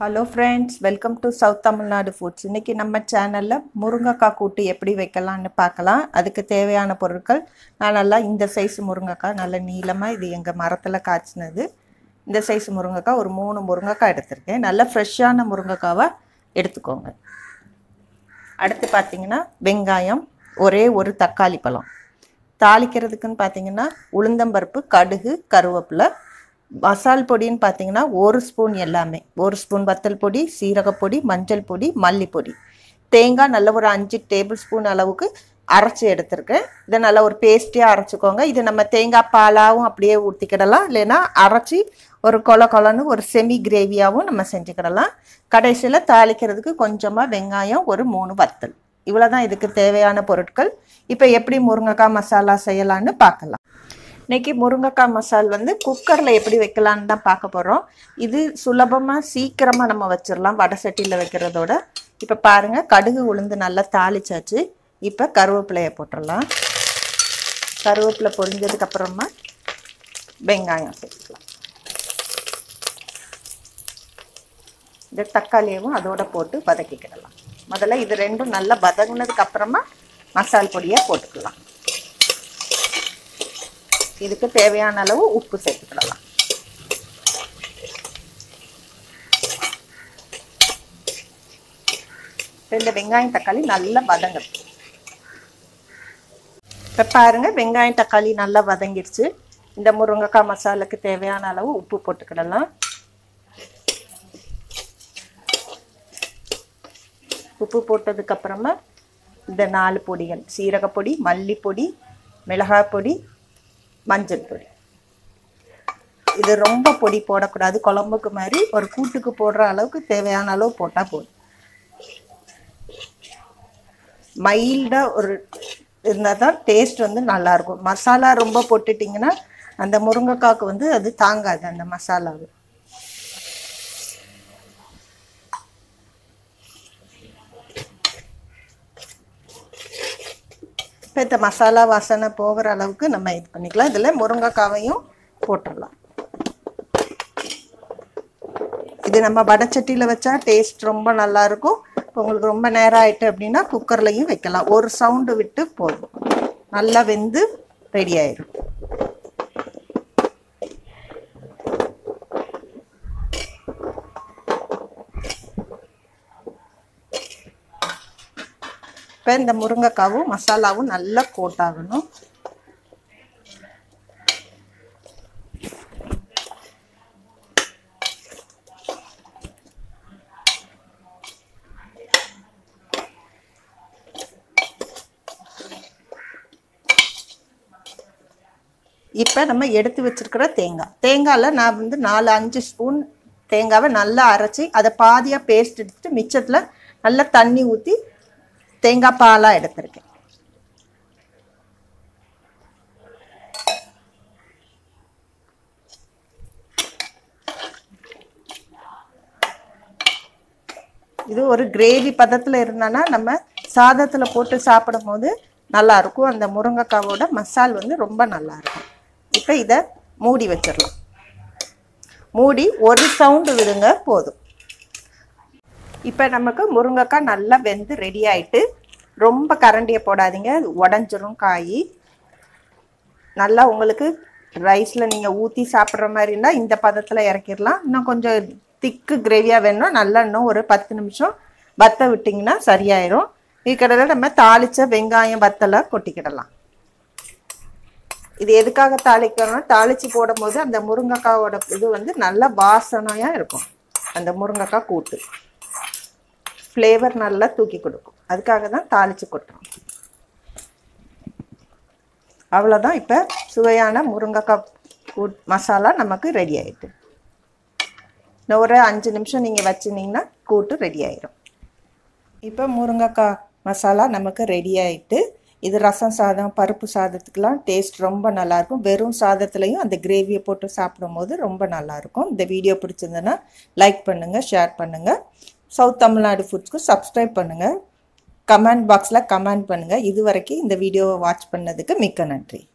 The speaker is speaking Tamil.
hello friends welcome to south Tamil Nadu foods இன்றைக்கி நம்ம சேனலில் முருங்கைக்காய் கூட்டு எப்படி வைக்கலாம்னு பார்க்கலாம் அதுக்கு தேவையான பொருட்கள் நான் நல்லா இந்த சைஸ் முருங்கைக்காய் நல்ல நீளமாக இது எங்கள் மரத்தில் காய்ச்சினது இந்த சைஸ் முருங்கைக்காய் ஒரு மூணு முருங்கைக்காய் எடுத்திருக்கேன் நல்ல ஃப்ரெஷ்ஷான முருங்கைக்காவை எடுத்துக்கோங்க அடுத்து பார்த்தீங்கன்னா வெங்காயம் ஒரே ஒரு தக்காளி பழம் தாளிக்கிறதுக்குன்னு பார்த்தீங்கன்னா உளுந்தம்பருப்பு கடுகு கருவேப்பிலை மசால் பொடின்னு பார்த்தீங்கன்னா ஒரு ஸ்பூன் எல்லாமே ஒரு ஸ்பூன் வத்தல் பொடி சீரகப்பொடி மஞ்சள் பொடி மல்லிப்பொடி தேங்காய் நல்ல ஒரு அஞ்சு டேபிள் ஸ்பூன் அளவுக்கு அரைச்சி எடுத்திருக்கேன் இதை நல்லா ஒரு பேஸ்டியாக அரைச்சிக்கோங்க இது நம்ம தேங்காய் பாலாகவும் அப்படியே ஊற்றிக்கிடலாம் இல்லைன்னா அரைச்சி ஒரு கொல கொலன்னு ஒரு செமி கிரேவியாகவும் நம்ம செஞ்சுக்கிடலாம் கடைசியில் தாளிக்கிறதுக்கு கொஞ்சமாக வெங்காயம் ஒரு மூணு வத்தல் இவ்வளோ தான் இதுக்கு தேவையான பொருட்கள் இப்போ எப்படி முருங்கைக்காய் மசாலா செய்யலான்னு பார்க்கலாம் இன்றைக்கி முருங்கைக்காய் மசால் வந்து குக்கரில் எப்படி வைக்கலான்னு தான் பார்க்க போகிறோம் இது சுலபமாக சீக்கிரமாக நம்ம வச்சிடலாம் வடை சட்டியில் வைக்கிறதோட இப்போ பாருங்கள் கடுகு உளுந்து நல்லா தாளிச்சாச்சு இப்போ கருவேப்பிலையை போட்டுடலாம் கருவேப்பிலை பொரிஞ்சதுக்கப்புறமா வெங்காயம் சேர்த்துக்கலாம் இந்த தக்காளியவும் அதோட போட்டு வதக்கிக்கிடலாம் முதல்ல இது ரெண்டும் நல்லா வதங்கினதுக்கு அப்புறமா மசால் பொடியை போட்டுக்கலாம் இதுக்கு தேவையான அளவு உப்பு சேர்த்துக்கிடலாம் இந்த வெங்காயம் தக்காளி நல்லா வதங்கும் இப்போ பாருங்க வெங்காயம் தக்காளி நல்லா வதங்கிடுச்சு இந்த முருங்கைக்காய் மசாலுக்கு தேவையான அளவு உப்பு போட்டுக்கிடலாம் உப்பு போட்டதுக்கு அப்புறமா இந்த நாலு பொடிகள் சீரகப்பொடி மல்லிப்பொடி மிளகாய் பொடி மஞ்சள் பொடி இது ரொம்ப பொடி போடக்கூடாது குழம்புக்கு மாதிரி ஒரு கூட்டுக்கு போடுற அளவுக்கு தேவையான அளவு போட்டால் போதும் மைல்டாக ஒரு இருந்தால் தான் டேஸ்ட் வந்து நல்லாயிருக்கும் மசாலா ரொம்ப போட்டுட்டிங்கன்னா அந்த முருங்கைக்காய்க்கு வந்து அது தாங்காது அந்த மசாலாவு இப்போ இந்த மசாலா வாசனை போகிற அளவுக்கு நம்ம இது பண்ணிக்கலாம் இதில் முருங்கைக்காவையும் போட்டுடலாம் இது நம்ம வடச்சட்டியில் வச்சா டேஸ்ட் ரொம்ப நல்லாயிருக்கும் இப்போ உங்களுக்கு ரொம்ப நேரம் ஆயிட்டு அப்படின்னா குக்கர்லையும் வைக்கலாம் ஒரு சவுண்டு விட்டு போதும் நல்லா வெந்து ரெடி ஆயிடும் இப்போ இந்த முருங்கைக்காவும் மசாலாவும் நல்லா கோட்டாகணும் இப்போ நம்ம எடுத்து வச்சிருக்கிற தேங்காய் தேங்காயில் நான் வந்து நாலு அஞ்சு ஸ்பூன் தேங்காவை நல்லா அரைச்சி அதை பாதியாக பேஸ்ட் எடுத்துட்டு மிச்சத்தில் நல்லா தண்ணி ஊற்றி தேங்காய் பாலாக எடுத்திருக்கேன் இது ஒரு கிரேவி பதத்தில் இருந்தானா நம்ம சாதத்தில் போட்டு சாப்பிடும் போது நல்லா இருக்கும் அந்த முருங்கைக்காவோட மசால் வந்து ரொம்ப நல்லா இருக்கும் இப்போ இதை மூடி வச்சிடலாம் மூடி ஒரு சவுண்டு விடுங்க போதும் இப்போ நமக்கு முருங்கைக்காய் நல்லா வெந்து ரெடி ஆயிட்டு ரொம்ப கரண்டியை போடாதீங்க அது உடஞ்சிரும் காய் நல்லா உங்களுக்கு ரைஸில் நீங்கள் ஊற்றி சாப்பிட்ற மாதிரி இருந்தால் இந்த பதத்தில் இறக்கிடலாம் இன்னும் கொஞ்சம் திக்கு கிரேவியாக வேணும்னா நல்லா இன்னும் ஒரு பத்து நிமிஷம் வத்த விட்டிங்கன்னா சரியாயிரும் இதுக்கடையில் நம்ம தாளித்த வெங்காயம் வத்தலை கொட்டிக்கிடலாம் இது எதுக்காக தாளிக்கிறோம்னா தாளித்து போடும்போது அந்த முருங்கைக்காவோட இது வந்து நல்ல வாசனையாக இருக்கும் அந்த முருங்கைக்காய் கூட்டு ஃப்ளேவர் நல்லா தூக்கி கொடுக்கும் அதுக்காக தான் தாளித்து கொட்டுறோம் அவ்வளோதான் இப்போ சுவையான முருங்கைக்காய் கூட் மசாலா நமக்கு ரெடி ஆயிட்டு இன்னும் ஒரு அஞ்சு நிமிஷம் நீங்கள் வச்சுருந்தீங்கன்னா கூட்டு ரெடி ஆயிரும் இப்போ முருங்கைக்காய் மசாலா நமக்கு ரெடி ஆயிட்டு இது ரசம் சாதம் பருப்பு சாதத்துக்கெலாம் டேஸ்ட் ரொம்ப நல்லாயிருக்கும் வெறும் சாதத்துலேயும் அந்த கிரேவியை போட்டு சாப்பிடும்போது ரொம்ப நல்லாயிருக்கும் இந்த வீடியோ பிடிச்சிருந்ததுன்னா லைக் பண்ணுங்கள் ஷேர் பண்ணுங்கள் சவுத் தமிழ்நாடு ஃபுட்ஸ்க்கு சப்ஸ்கிரைப் பண்ணுங்கள் கமெண்ட் பாக்ஸில் கமெண்ட் பண்ணுங்கள் இது வரைக்கும் இந்த வீடியோவை வாட்ச் பண்ணதுக்கு மிக்க நன்றி